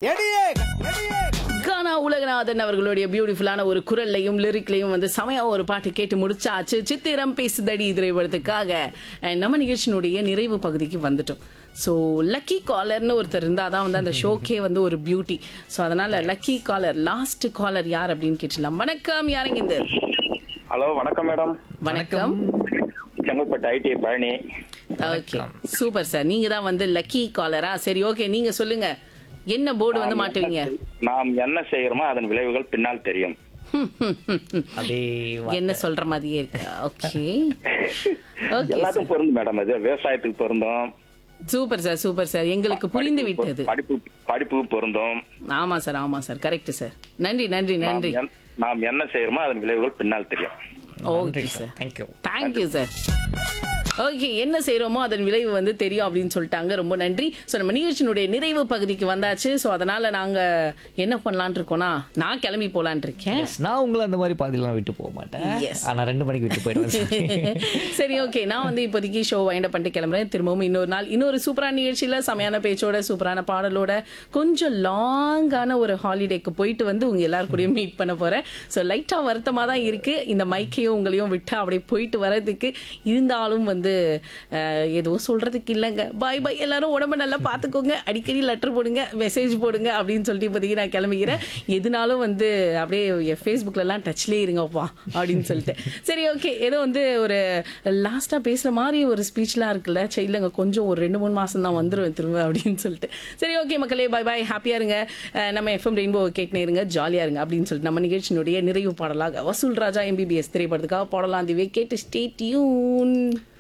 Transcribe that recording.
கானா உலகநாதன் அவர்களுடைய பியூட்டிஃபுல்லான ஒரு குரல்லையும் லிரிக்லையும் வந்து செமையா ஒரு பாட்டு கேட்டு முடிச்சாச்சு சித்திரம் பேசுதடி திரைப்படத்துக்காக அஹ், நம்ம நிகழ்ச்சியினுடைய நிறைவு பகுதிக்கு வந்துட்டோம் ஸோ லக்கி காலர்னு ஒருத்தர் இருந்தால் தான் வந்து அந்த ஷோக்கே வந்து ஒரு பியூட்டி ஸோ அதனால லக்கி காலர் லாஸ்ட் காலர் யார் அப்படின்னு கேட்டுலாம் வணக்கம் யாருங்க இந்த ஹலோ வணக்கம் மேடம் வணக்கம் Chengalpattu ID Palani okay super sir நீங்க தான் வந்து லக்கி காலரா சரி ஓகே நீங்க சொல்லுங்க என்ன போர்டு வந்து மாட்டுவீங்க நாம் என்ன செய்கிறோமோ அதன் விளைவுகள் பின்னால் தெரியும் அப்படியே வா- என்ன சொல்ற மாதிரியே இருக்கு ஓகே ஓகே எல்லாத்துக்கும் பொருந்தும் மேடம் அது விவசாயத்துக்கு பொருந்தும் சூப்பர் சார் சூப்பர் சார் எங்களுக்கு புரிந்து விட்டது படிப்பு படிப்புக்கு பொருந்தும் ஆமா சார் ஆமா சார் கரெக்ட் சார் நன்றி நன்றி நாம் நன்றி என்- நாம் என்ன செய்கிறோமோ அதன் விளைவுகள் பின்னால் தெரியும் okay sir thank you thank you sir okay என்ன செய்றோமோ அதன் விளைவு வந்து தெரியும் அப்படின்னு சொல்லிட்டாங்க ரொம்ப நன்றி ஸோ நம்ம நிகழ்ச்சியினுடைய நிறைவு பகுதிக்கு வந்தாச்சு ஸோ அதனால நாங்க என்ன பண்ணலாம்னு இருக்கோம்னா நான் கிளம்பி போலான் இருக்கேன் நான் உங்களை அந்த மாதிரி பாதிலாம் விட்டு போக மாட்டேன் Yes. ஆனா ரெண்டு மணிக்கு விட்டு போயிடுவேன் சரி ஓகே நான் வந்து இப்போதைக்கு ஷோ வைண்ட் அப் பண்ணிட்டு கிளம்புறேன் திரும்பவும் இன்னொரு நாள் இன்னொரு சூப்பரான நிகழ்ச்சியில செமையான பேச்சோட சூப்பரான பாடலோட கொஞ்சம் லாங்கான ஒரு ஹாலிடேக்கு போயிட்டு வந்து உங்க எல்லாரும் கூடயும் மீட் பண்ண போறேன் ஸோ லைட்டா வருத்தமா தான் இருக்கு இந்த மைக்கையும் உங்களையும் விட்டு அப்படியே போயிட்டு வர்றதுக்கு இருந்தாலும் வந்து அஹ், எதுவும் சொல்றதுக்கு இல்லைங்க பாய் பாய் எல்லாரும் உடம்ப நல்லா பார்த்துக்கோங்க அடிக்கடி லெட்டர் போடுங்க மெசேஜ் போடுங்க அப்படின்னு சொல்லிட்டு இப்போதைக்கு நான் கிளம்பிக்கிறேன் எதுனாலும் வந்து அப்படியே என் ஃபேஸ்புக்லலாம் டச்லேயே இருங்கப்பா அப்படின்னு சொல்லிட்டு சரி ஓகே ஏதோ வந்து ஒரு லாஸ்ட்டாக பேசுகிற மாதிரி ஒரு ஸ்பீச்லாம் இருக்குல்ல சரி இல்லைங்க கொஞ்சம் ஒரு ரெண்டு மூணு மாதம் தான் வந்துடுவேன் திரும்ப அப்படின்னு சொல்லிட்டு சரி ஓகே மக்களே பாய் பாய் ஹாப்பியாக இருங்க அஹ் நம்ம எஃப்எம் ரெயின்போ கேட்னே இருங்க ஜாலியாக இருங்க அப்படின்னு சொல்லிட்டு நம்ம நிகழ்ச்சியினுடைய நிறைவு பாடலாக வசூல் ராஜா எம்பிபிஎஸ் திரைப்படத்துக்காக பாடலாம் அதுவே கேட்டு ஸ்டே டியூன்